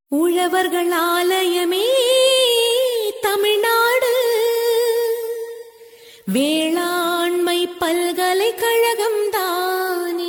உழவர்கள் ஆலயமே தமிழ்நாடு வேளாண்மை பல்கலைக்கழகம் தானே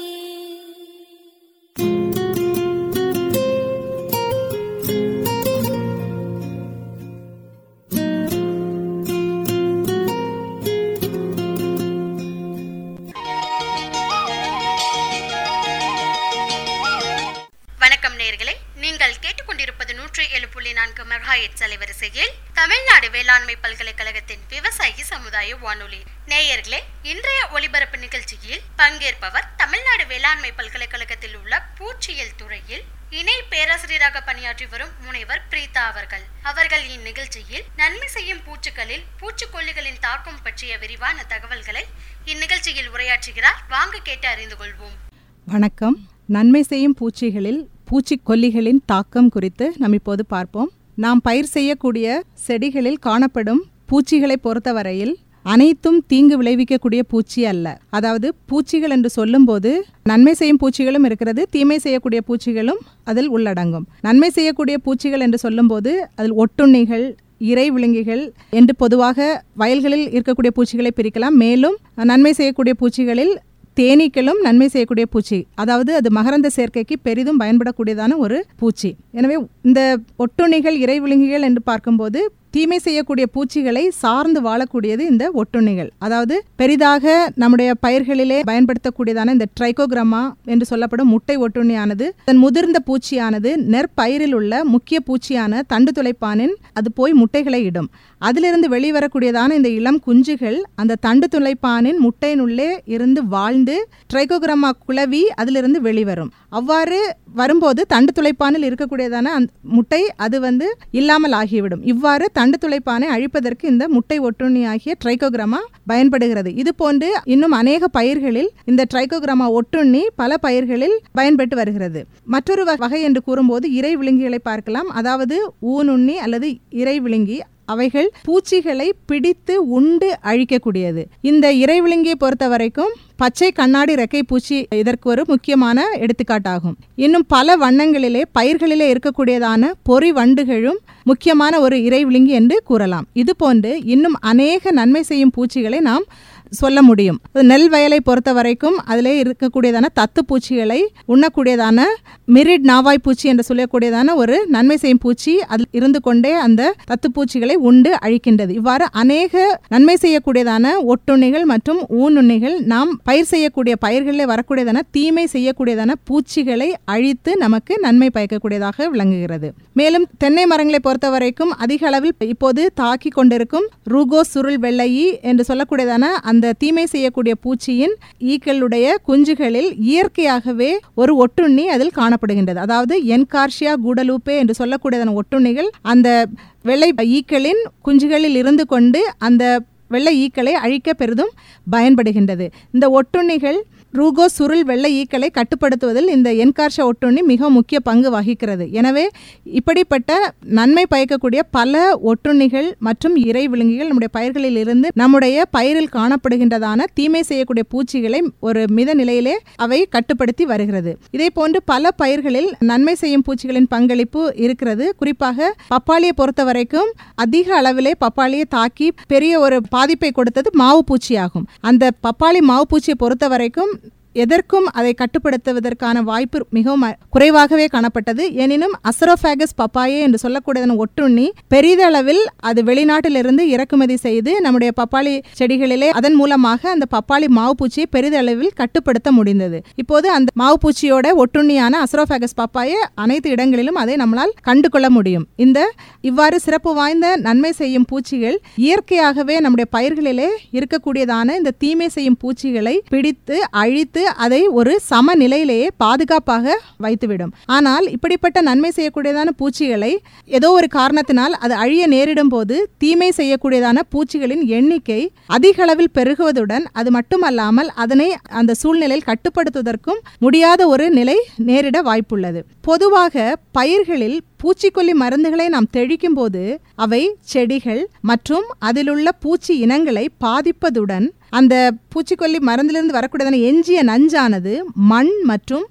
வணக்கம் நேயர்களே நீங்கள் கேட்டுக்கொண்டிருப்பது நூற்றி ஏழு புள்ளி நான்கு மெகாஹெட்ஸ் அலைவரிசையில் தமிழ்நாடு வேளாண்மை பல்கலைக்கழகத்தின் விவசாயி சமுதாய வானொலி நேயர்களே இன்றைய ஒளிபரப்பு நிகழ்ச்சியில் பங்கேற்பவர் தமிழ்நாடு வேளாண்மை பல்கலைக்கழகத்தில் உள்ள பூச்சியியல் துறையில் இணை பேராசிரியராக பணியாற்றி வரும் முனைவர் பிரீதா அவர்கள் அவர்கள் இந்நிகழ்ச்சியில் நன்மை செய்யும் பூச்சிகளில் பூச்சிக்கொல்லிகளின் தாக்கம் பற்றிய விரிவான தகவல்களை இந்நிகழ்ச்சியில் உரையாற்றுகிறார் வாங்க கேட்டு அறிந்து கொள்வோம் வணக்கம் நன்மை செய்யும் பூச்சிகளில் பூச்சிக்கொல்லிகளின் தாக்கம் குறித்து நாம் இப்போது பார்ப்போம் நாம் பயிர் செய்யக்கூடிய செடிகளில் காணப்படும் பூச்சிகளை பொறுத்தவரையில் அனைத்தும் தீங்கு விளைவிக்கக்கூடிய பூச்சி அல்ல அதாவது பூச்சிகள் என்று சொல்லும்போது நன்மை செய்யும் பூச்சிகளும் இருக்கிறது தீமை செய்யக்கூடிய பூச்சிகளும் அதில் உள்ளடங்கும் நன்மை செய்யக்கூடிய பூச்சிகள் என்று சொல்லும்போது அதில் ஒட்டுண்ணிகள் இறை விலங்கிகள் என்று பொதுவாக வயல்களில் இருக்கக்கூடிய பூச்சிகளை பிரிக்கலாம் மேலும் நன்மை செய்யக்கூடிய பூச்சிகளில் தேனீக்களும் நன்மை செய்யக்கூடிய பூச்சி அதாவது அது மகரந்த சேர்க்கைக்கு பெரிதும் பயன்படக்கூடியதான ஒரு பூச்சி எனவே இந்த ஒட்டுண்ணிகள் இறை விலங்கிகள் என்று பார்க்கும்போது தீமை செய்யக்கூடிய பூச்சிகளை சார்ந்து வாழக்கூடியது இந்த ஒட்டுண்ணிகள் அதாவது பெரிதாக நம்முடைய பயிர்களிலே பயன்படுத்தக்கூடியதான இந்த ட்ரைகோகிராமா என்று சொல்லப்படும் முட்டை ஒட்டுண்ணியானது அதன் முதிர்ந்த பூச்சியானது நெற்பயிரில் உள்ள முக்கிய பூச்சியான தண்டு துளைப்பானின் அது போய் முட்டைகளை இடும் அதிலிருந்து வெளிவரக்கூடியதான இந்த இளம் குஞ்சுகள் அந்த தண்டு துளைப்பானின் முட்டையினுள்ளே இருந்து வாழ்ந்து ட்ரைகோகிராமா குளவி அதிலிருந்து வெளிவரும் அவ்வாறு வரும்போது தண்டு துளைப்பானில் இருக்கக்கூடியதான அந்த முட்டை அது வந்து இல்லாமல் ஆகிவிடும் இவ்வாறு தண்டு துளைப்பானை அழிப்பதற்கு இந்த முட்டை ஒட்டுண்ணி ஆகிய ட்ரைகோகிராமா பயன்படுகிறது இது போன்று இன்னும் அநேக பயிர்களில் இந்த ட்ரைகோகிராமா ஒட்டுண்ணி பல பயிர்களில் பயன்பட்டு வருகிறது மற்றொரு வ- வகை என்று கூறும்போது இறை விலங்கிகளை பார்க்கலாம் அதாவது ஊனுண்ணி அல்லது இறை விழுங்கி அவைகள் பூச்சிகளை பிடித்து உண்டு அழிக்கக்கூடியது இந்த இறை விலங்கியை பொறுத்த வரைக்கும் பச்சை கண்ணாடி ரெக்கை பூச்சி இதற்கு ஒரு முக்கியமான எடுத்துக்காட்டாகும் இன்னும் பல வண்ணங்களிலே பயிர்களிலே இருக்கக்கூடியதான பொறி வண்டுகளும் முக்கியமான ஒரு இறை விழுங்கி என்று கூறலாம் இது போன்று இன்னும் அநேக நன்மை செய்யும் பூச்சிகளை நாம் சொல்ல முடியும் அது நெல் வயலை பொறுத்த வரைக்கும் அதிலே இருக்கக்கூடியதான தத்து பூச்சிகளை உண்ணக்கூடியதான மிரிட் நாவாய் பூச்சி என்று சொல்லக்கூடியதான ஒரு நன்மை செய்யும் பூச்சி அதில் இருந்து கொண்டே அந்த தத்து பூச்சிகளை உண்டு அழிக்கின்றது இவ்வாறு அநேக நன்மை செய்யக்கூடியதான ஒட்டுண்ணிகள் மற்றும் ஊனுண்ணிகள் நாம் பயிர் செய்யக்கூடிய பயிர்களில் வரக்கூடியதான தீமை செய்யக்கூடியதான பூச்சிகளை அழித்து நமக்கு நன்மை பயக்கக்கூடியதாக விளங்குகிறது மேலும் தென்னை மரங்களை பொறுத்த வரைக்கும் அதிக அளவில் இப்போது தாக்கி கொண்டிருக்கும் ரூகோ சுருள் வெள்ளையி என்று சொல்லக்கூடியதான அந்த தீமை செய்யக்கூடிய பூச்சியின் ஈக்களுடைய குஞ்சுகளில் இயற்கையாகவே ஒரு ஒட்டுண்ணி அதில் காணப்படுகின்றது அதாவது என்கார்ஷியா கூடலூப்பே என்று சொல்லக்கூடியதான ஒட்டுண்ணிகள் அந்த வெள்ளை ஈக்களின் குஞ்சுகளில் இருந்து கொண்டு அந்த வெள்ளை ஈக்களை அழிக்க பெரிதும் பயன்படுகின்றது இந்த ஒட்டுண்ணிகள் ரூகோ சுருள் வெள்ளை ஈக்களை கட்டுப்படுத்துவதில் இந்த என்கார்ஷ ஒட்டுண்ணி மிக முக்கிய பங்கு வகிக்கிறது எனவே இப்படிப்பட்ட நன்மை பயக்கக்கூடிய பல ஒட்டுண்ணிகள் மற்றும் இறை விலங்குகள் நம்முடைய பயிர்களில் இருந்து நம்முடைய பயிரில் காணப்படுகின்றதான தீமை செய்யக்கூடிய பூச்சிகளை ஒரு மித நிலையிலே அவை கட்டுப்படுத்தி வருகிறது இதே போன்று பல பயிர்களில் நன்மை செய்யும் பூச்சிகளின் பங்களிப்பு இருக்கிறது குறிப்பாக பப்பாளியை பொறுத்த வரைக்கும் அதிக அளவிலே பப்பாளியை தாக்கி பெரிய ஒரு பாதிப்பை கொடுத்தது மாவு பூச்சியாகும் அந்த பப்பாளி மாவு பூச்சியை பொறுத்த வரைக்கும் எதற்கும் அதை கட்டுப்படுத்துவதற்கான வாய்ப்பு மிகவும் அ- குறைவாகவே காணப்பட்டது எனினும் அசரோஃபேகஸ் பப்பாயே என்று சொல்லக்கூடியதன் ஒட்டுண்ணி பெரிதளவில் அது வெளிநாட்டிலிருந்து இறக்குமதி செய்து நம்முடைய பப்பாளி செடிகளிலே அதன் மூலமாக அந்த பப்பாளி மாவு பூச்சியை பெரிதளவில் கட்டுப்படுத்த முடிந்தது இப்போது அந்த மாவு பூச்சியோட ஒட்டுண்ணியான அசரோஃபேகஸ் பப்பாயை அனைத்து இடங்களிலும் அதை நம்மளால் கண்டு கொள்ள முடியும் இந்த இவ்வாறு சிறப்பு வாய்ந்த நன்மை செய்யும் பூச்சிகள் இயற்கையாகவே நம்முடைய பயிர்களிலே இருக்கக்கூடியதான இந்த தீமை செய்யும் பூச்சிகளை பிடித்து அழித்து அதை ஒரு சமநிலையிலேயே பாதுகாப்பாக வைத்துவிடும் ஆனால் இப்படிப்பட்ட நன்மை செய்யக்கூடியதான பூச்சிகளை ஏதோ ஒரு காரணத்தினால் அது அழிய நேரிடும் போது தீமை செய்யக்கூடியதான பூச்சிகளின் எண்ணிக்கை அதிக அளவில் பெருகுவதுடன் அது மட்டுமல்லாமல் அதனை அந்த சூழ்நிலையில் கட்டுப்படுத்துவதற்கும் முடியாத ஒரு நிலை நேரிட வாய்ப்புள்ளது பொதுவாக பயிர்களில் பூச்சிக்கொல்லி மருந்துகளை நாம் தெளிக்கும் போது அவை செடிகள் மற்றும் அதிலுள்ள பூச்சி இனங்களை பாதிப்பதுடன் அந்த பூச்சிக்கொல்லி மருந்திலிருந்து வரக்கூடியதான எஞ்சிய நஞ்சானது மண் மற்றும்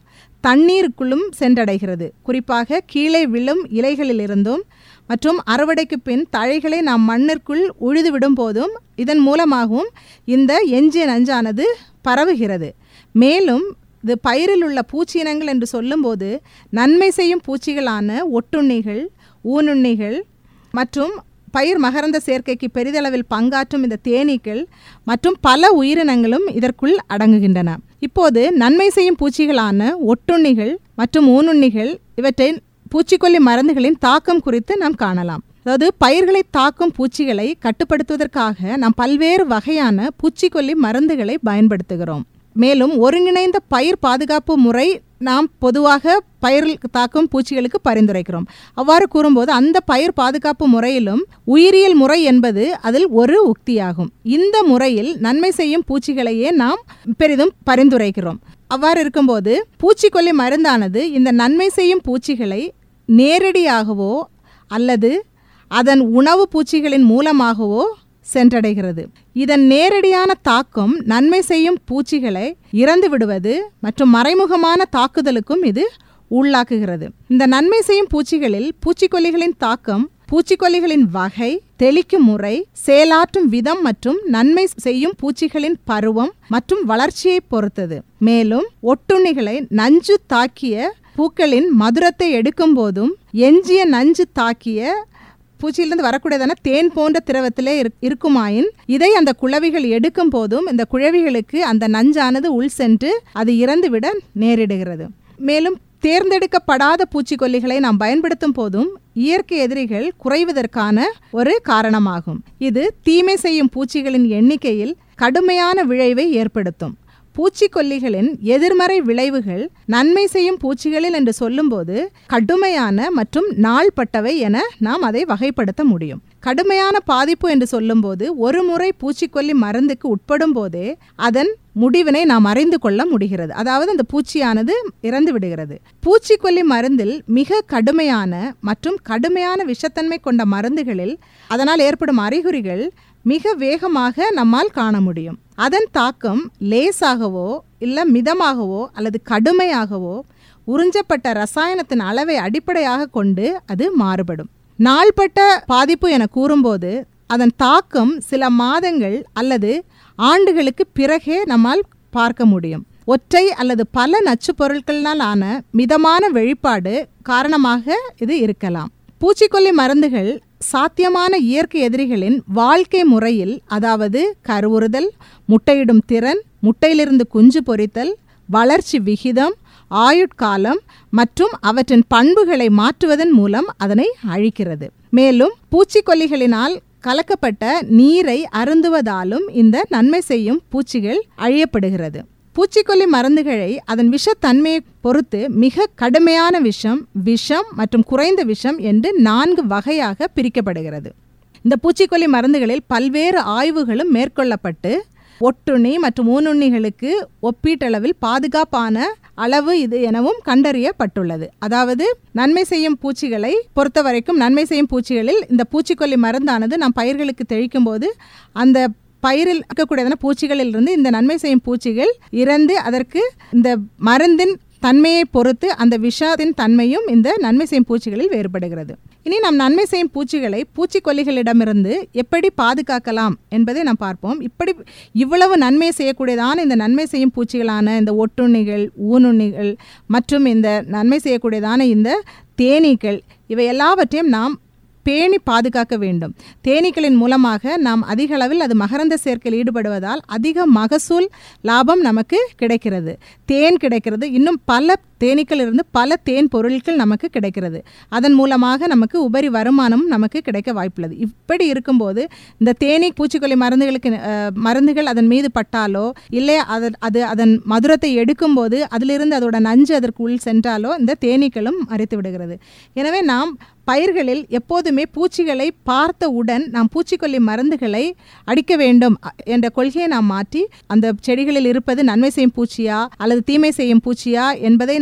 தண்ணீருக்குள்ளும் சென்றடைகிறது குறிப்பாக கீழே விழும் இலைகளிலிருந்தும் மற்றும் அறுவடைக்கு பின் தழைகளை நாம் மண்ணிற்குள் உழுதுவிடும் போதும் இதன் மூலமாகவும் இந்த எஞ்சிய நஞ்சானது பரவுகிறது மேலும் இது பயிரில் உள்ள பூச்சி இனங்கள் என்று சொல்லும்போது நன்மை செய்யும் பூச்சிகளான ஒட்டுண்ணிகள் ஊனுண்ணிகள் மற்றும் பயிர் மகரந்த சேர்க்கைக்கு பெரிதளவில் பங்காற்றும் இந்த தேனீக்கள் மற்றும் பல உயிரினங்களும் இதற்குள் அடங்குகின்றன இப்போது நன்மை செய்யும் பூச்சிகளான ஒட்டுண்ணிகள் மற்றும் ஊனுண்ணிகள் இவற்றை பூச்சிக்கொல்லி மருந்துகளின் தாக்கம் குறித்து நாம் காணலாம் அதாவது பயிர்களை தாக்கும் பூச்சிகளை கட்டுப்படுத்துவதற்காக நாம் பல்வேறு வகையான பூச்சிக்கொல்லி மருந்துகளை பயன்படுத்துகிறோம் மேலும் ஒருங்கிணைந்த பயிர் பாதுகாப்பு முறை நாம் பொதுவாக பயிரில் தாக்கும் பூச்சிகளுக்கு பரிந்துரைக்கிறோம் அவ்வாறு கூறும்போது அந்த பயிர் பாதுகாப்பு முறையிலும் உயிரியல் முறை என்பது அதில் ஒரு உக்தியாகும் இந்த முறையில் நன்மை செய்யும் பூச்சிகளையே நாம் பெரிதும் பரிந்துரைக்கிறோம் அவ்வாறு இருக்கும்போது பூச்சிக்கொல்லி மருந்தானது இந்த நன்மை செய்யும் பூச்சிகளை நேரடியாகவோ அல்லது அதன் உணவு பூச்சிகளின் மூலமாகவோ சென்றடைகிறது இதன் நேரடியான தாக்கம் நன்மை செய்யும் பூச்சிகளை இறந்து விடுவது மற்றும் மறைமுகமான தாக்குதலுக்கும் இது உள்ளாக்குகிறது இந்த நன்மை செய்யும் பூச்சிகளில் பூச்சிக்கொல்லிகளின் தாக்கம் பூச்சிக்கொல்லிகளின் வகை தெளிக்கும் முறை செயலாற்றும் விதம் மற்றும் நன்மை செய்யும் பூச்சிகளின் பருவம் மற்றும் வளர்ச்சியை பொறுத்தது மேலும் ஒட்டுண்ணிகளை நஞ்சு தாக்கிய பூக்களின் மதுரத்தை எடுக்கும் போதும் எஞ்சிய நஞ்சு தாக்கிய பூச்சியிலிருந்து வரக்கூடியதான தேன் போன்ற திரவத்திலே இருக்- இருக்குமாயின் இதை அந்த குளவிகள் எடுக்கும் போதும் இந்த குழவிகளுக்கு அந்த நஞ்சானது உள் சென்று அது இறந்துவிட நேரிடுகிறது மேலும் தேர்ந்தெடுக்கப்படாத பூச்சிக்கொல்லிகளை நாம் பயன்படுத்தும் போதும் இயற்கை எதிரிகள் குறைவதற்கான ஒரு காரணமாகும் இது தீமை செய்யும் பூச்சிகளின் எண்ணிக்கையில் கடுமையான விளைவை ஏற்படுத்தும் பூச்சிக்கொல்லிகளின் எதிர்மறை விளைவுகள் நன்மை செய்யும் பூச்சிகளில் என்று சொல்லும்போது கடுமையான மற்றும் நாள்பட்டவை என நாம் அதை வகைப்படுத்த முடியும் கடுமையான பாதிப்பு என்று சொல்லும்போது ஒரு முறை பூச்சிக்கொல்லி மருந்துக்கு உட்படும் போதே அதன் முடிவினை நாம் அறிந்து கொள்ள முடிகிறது அதாவது அந்த பூச்சியானது இறந்து விடுகிறது பூச்சிக்கொல்லி மருந்தில் மிக கடுமையான மற்றும் கடுமையான விஷத்தன்மை கொண்ட மருந்துகளில் அதனால் ஏற்படும் அறிகுறிகள் மிக வேகமாக நம்மால் காண முடியும் அதன் தாக்கம் லேசாகவோ இல்லை மிதமாகவோ அல்லது கடுமையாகவோ உறிஞ்சப்பட்ட ரசாயனத்தின் அளவை அடிப்படையாக கொண்டு அது மாறுபடும் நாள்பட்ட பாதிப்பு என கூறும்போது அதன் தாக்கம் சில மாதங்கள் அல்லது ஆண்டுகளுக்கு பிறகே நம்மால் பார்க்க முடியும் ஒற்றை அல்லது பல நச்சுப் பொருட்களினால் ஆன மிதமான வெளிப்பாடு காரணமாக இது இருக்கலாம் பூச்சிக்கொல்லி மருந்துகள் சாத்தியமான இயற்கை எதிரிகளின் வாழ்க்கை முறையில் அதாவது கருவுறுதல் முட்டையிடும் திறன் முட்டையிலிருந்து குஞ்சு பொரித்தல் வளர்ச்சி விகிதம் ஆயுட்காலம் மற்றும் அவற்றின் பண்புகளை மாற்றுவதன் மூலம் அதனை அழிக்கிறது மேலும் பூச்சிக்கொல்லிகளினால் கலக்கப்பட்ட நீரை அருந்துவதாலும் இந்த நன்மை செய்யும் பூச்சிகள் அழியப்படுகிறது பூச்சிக்கொல்லி மருந்துகளை அதன் விஷத்தன்மையை பொறுத்து மிக கடுமையான விஷம் விஷம் மற்றும் குறைந்த விஷம் என்று நான்கு வகையாக பிரிக்கப்படுகிறது இந்த பூச்சிக்கொல்லி மருந்துகளில் பல்வேறு ஆய்வுகளும் மேற்கொள்ளப்பட்டு ஒட்டுண்ணி மற்றும் ஊனுண்ணிகளுக்கு ஒப்பீட்டளவில் பாதுகாப்பான அளவு இது எனவும் கண்டறியப்பட்டுள்ளது அதாவது நன்மை செய்யும் பூச்சிகளை பொறுத்த வரைக்கும் நன்மை செய்யும் பூச்சிகளில் இந்த பூச்சிக்கொல்லி மருந்தானது நாம் பயிர்களுக்கு தெளிக்கும் போது அந்த பயிரில் இருக்கக்கூடியதான பூச்சிகளிலிருந்து இந்த நன்மை செய்யும் பூச்சிகள் இறந்து அதற்கு இந்த மருந்தின் தன்மையை பொறுத்து அந்த விஷத்தின் தன்மையும் இந்த நன்மை செய்யும் பூச்சிகளில் வேறுபடுகிறது இனி நாம் நன்மை செய்யும் பூச்சிகளை பூச்சிக்கொல்லிகளிடமிருந்து எப்படி பாதுகாக்கலாம் என்பதை நாம் பார்ப்போம் இப்படி இவ்வளவு நன்மை செய்யக்கூடியதான இந்த நன்மை செய்யும் பூச்சிகளான இந்த ஒட்டுண்ணிகள் ஊனுண்ணிகள் மற்றும் இந்த நன்மை செய்யக்கூடியதான இந்த தேனீக்கள் இவை எல்லாவற்றையும் நாம் பேணி பாதுகாக்க வேண்டும் தேனீக்களின் மூலமாக நாம் அதிக அளவில் அது மகரந்த சேர்க்கையில் ஈடுபடுவதால் அதிக மகசூல் லாபம் நமக்கு கிடைக்கிறது தேன் கிடைக்கிறது இன்னும் பல தேனீக்கள் இருந்து பல தேன் பொருட்கள் நமக்கு கிடைக்கிறது அதன் மூலமாக நமக்கு உபரி வருமானம் நமக்கு கிடைக்க வாய்ப்புள்ளது இப்படி இருக்கும்போது இந்த தேனீ பூச்சிக்கொல்லி மருந்துகளுக்கு அஹ், மருந்துகள் அதன் மீது பட்டாலோ இல்லை அது அது அதன் மதுரத்தை எடுக்கும்போது அதிலிருந்து அதோட நஞ்சு அதற்கு உள் சென்றாலோ இந்த தேனீக்களும் மறைத்து விடுகிறது எனவே நாம் பயிர்களில் எப்போதுமே பூச்சிகளை பார்த்தவுடன் நாம் பூச்சிக்கொல்லி மருந்துகளை அடிக்க வேண்டும் அ- என்ற கொள்கையை நாம் மாற்றி அந்த செடிகளில் இருப்பது நன்மை செய்யும் பூச்சியா அல்லது தீமை செய்யும் பூச்சியா என்பதை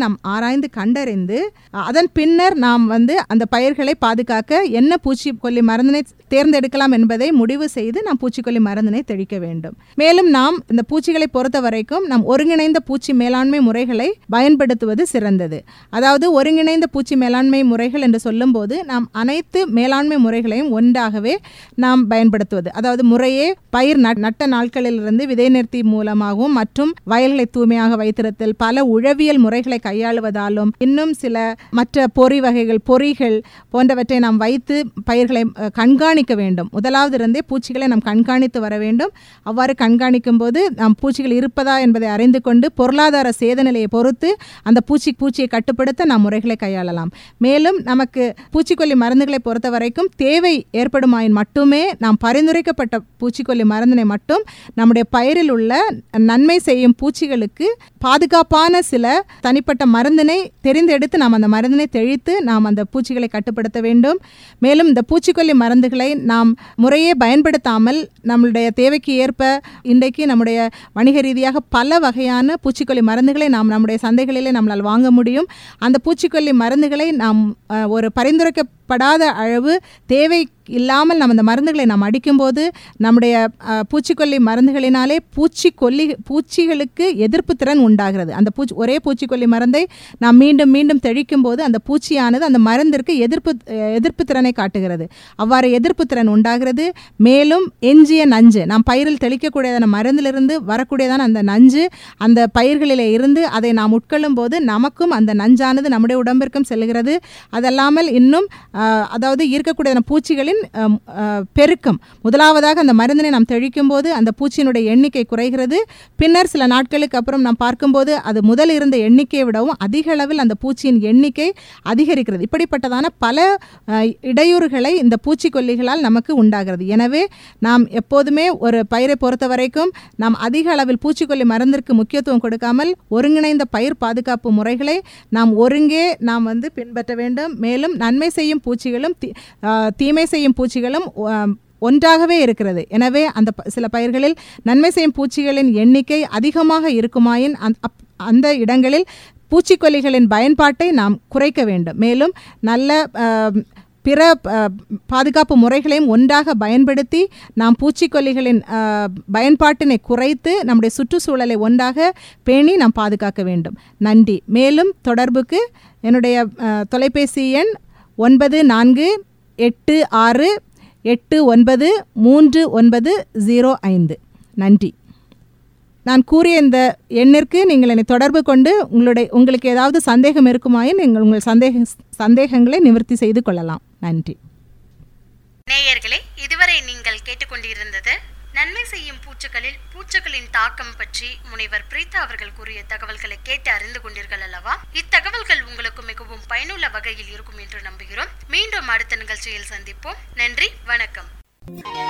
நாம் ஆராய்ந்து கண்டறிந்து அதன் பின்னர் நாம் வந்து அந்த பயிர்களை பாதுகாக்க என்ன பூச்சிக்கொல்லி மருந்தினை தேர்ந்தெடுக்கலாம் என்பதை முடிவு செய்து நாம் பூச்சிக்கொல்லி மருந்தினை தெளிக்க வேண்டும் மேலும் நாம் இந்த பூச்சிகளை பொறுத்த வரைக்கும் நாம் ஒருங்கிணைந்த பூச்சி மேலாண்மை முறைகளை பயன்படுத்துவது சிறந்தது அதாவது ஒருங்கிணைந்த பூச்சி மேலாண்மை முறைகள் என்று சொல்லும்போது நாம் அனைத்து மேலாண்மை முறைகளையும் ஒன்றாகவே நாம் பயன்படுத்துவது அதாவது முறையே பயிர் நட்- நட்ட நாட்களிலிருந்து விதை நிறுத்தி மூலமாகவும் மற்றும் வயல்களை தூய்மையாக வைத்திருத்தல் பல உழவியல் முறைகளை கையாளுவதாலும் இன்னும் சில மற்ற பொறி வகைகள் பொறிகள் போன்றவற்றை நாம் வைத்து பயிர்களை அஹ், கண்காணிக்க வேண்டும் முதலாவது இருந்தே பூச்சிகளை நாம் கண்காணித்து வர வேண்டும் அவ்வாறு கண்காணிக்கும் போது நாம் பூச்சிகள் இருப்பதா என்பதை அறிந்து கொண்டு பொருளாதார சேத நிலையை பொறுத்து அந்த பூச்சி பூச்சியை கட்டுப்படுத்த நாம் முறைகளை கையாளலாம் மேலும் நமக்கு பூச்சிக்கொல்லி மருந்துகளை பொறுத்த வரைக்கும் தேவை ஏற்படுமாயின் மட்டுமே நாம் பரிந்துரைக்கப்பட்ட பூச்சிக்கொல்லி மருந்தினை மட்டும் நம்முடைய பயிரில் உள்ள நன்மை செய்யும் பூச்சிகளுக்கு பாதுகாப்பான சில தனிப்பட்ட மருந்தினை தெரிந்தெடுத்து நாம் அந்த மருந்தினை தெளித்து நாம் அந்த பூச்சிகளை கட்டுப்படுத்த வேண்டும் மேலும் இந்த பூச்சிக்கொல்லி மருந்துகளை நாம் முறையே பயன்படுத்தாமல் நம்மளுடைய தேவைக்கு ஏற்ப இன்றைக்கு நம்முடைய வணிக ரீதியாக பல வகையான பூச்சிக்கொல்லி மருந்துகளை நாம் நம்முடைய சந்தைகளிலே நம்மளால் வாங்க முடியும் அந்த பூச்சிக்கொல்லி மருந்துகளை நாம் அஹ், ஒரு பரிந்துரைக்கப்படாத அளவு தேவை இல்லாமல் நம்ம அந்த மருந்துகளை நாம் அடிக்கும்போது நம்முடைய அஹ், பூச்சிக்கொல்லி மருந்துகளினாலே பூச்சிக்கொல்லி பூச்சிகளுக்கு எதிர்ப்பு திறன் உண்டாகிறது அந்த பூச்சி ஒரே பூச்சிக்கொல்லி மருந்தை நாம் மீண்டும் மீண்டும் தெளிக்கும் போது அந்த பூச்சியானது அந்த மருந்திற்கு எதிர்ப்பு அஹ், எதிர்ப்பு திறனை காட்டுகிறது அவ்வாறு எதிர்ப்பு திறன் உண்டாகிறது மேலும் எஞ்சிய நஞ்சு நாம் பயிரில் தெளிக்கக்கூடியதான மருந்திலிருந்து வரக்கூடியதான அந்த நஞ்சு அந்த பயிர்களிலே இருந்து அதை நாம் உட்கொள்ளும் போது நமக்கும் அந்த நஞ்சானது நம்முடைய உடம்பிற்கும் செல்கிறது அதல்லாமல் இன்னும் ஆஹ், அதாவது இருக்கக்கூடியதான பூச்சிகளின் ஆம், ஆஹ், பெருக்கம் முதலாவதாக அந்த மருந்தினை நாம் தெளிக்கும் போது அந்த பூச்சியினுடைய எண்ணிக்கை குறைகிறது பின்னர் சில நாட்களுக்கு அப்புறம் நாம் பார்க்கும்போது அது முதல் இருந்த எண்ணிக்கையை விடவும் அதிக அளவில் அந்த பூச்சியின் எண்ணிக்கை அதிகரிக்கிறது இப்படிப்பட்டதான பல ஆஹ், இடையூறுகளை இந்த பூச்சிக்கொல்லிகளால் நமக்கு உண்டாகிறது எனவே நாம் எப்போதுமே ஒரு பயிரை பொறுத்த வரைக்கும் நாம் அதிக அளவில் பூச்சிக்கொல்லி மருந்திற்கு முக்கியத்துவம் கொடுக்காமல் ஒருங்கிணைந்த பயிர் பாதுகாப்பு முறைகளை நாம் ஒருங்கே நாம் வந்து பின்பற்ற வேண்டும் மேலும் நன்மை செய்யும் பூச்சிகளும் தீ- ஆஹ், தீமை செய்யும் பூச்சிகளும் ஆஹ், ஒன்றாகவே இருக்கிறது எனவே அந்த ப- சில பயிர்களில் நன்மை செய்யும் பூச்சிகளின் எண்ணிக்கை அதிகமாக இருக்குமாயின் அந்த அப்- அந்த இடங்களில் பூச்சிக்கொல்லிகளின் பயன்பாட்டை நாம் குறைக்க வேண்டும் மேலும் நல்ல ஆஹ், பிற அஹ், பாதுகாப்பு முறைகளையும் ஒன்றாக பயன்படுத்தி நாம் பூச்சிக்கொல்லிகளின் அஹ், பயன்பாட்டினை குறைத்து நம்முடைய சுற்றுச்சூழலை ஒன்றாக பேணி நாம் பாதுகாக்க வேண்டும் நன்றி மேலும் தொடர்புக்கு என்னுடைய அஹ், தொலைபேசி எண் ஒன்பது நான்கு எட்டு ஆறு எட்டு ஒன்பது மூன்று ஒன்பது ஜீரோ ஐந்து நன்றி நான் கூறிய இந்த எண்ணிற்கு நீங்கள் என்னை தொடர்பு கொண்டு உங்களுடைய உங்களுக்கு ஏதாவது சந்தேகம் இருக்குமாயின் நீங்கள் உங்கள் சந்தேக சந்தேகங்களை நிவர்த்தி செய்து கொள்ளலாம் நன்றி நேயர்களே இதுவரை நீங்கள் கேட்டுக்கொண்டிருந்தது நன்மை செய்யும் பூச்சிகளில் பூச்சிகளின் தாக்கம் பற்றி முனைவர் பிரீதா அவர்கள் கூறிய தகவல்களை கேட்டு அறிந்து கொண்டீர்கள் அல்லவா இத்தகவல்கள் உங்களுக்கு மிகவும் பயனுள்ள வகையில் இருக்கும் என்று நம்புகிறோம் மீண்டும் அடுத்த நிகழ்ச்சியில் சந்திப்போம் நன்றி வணக்கம்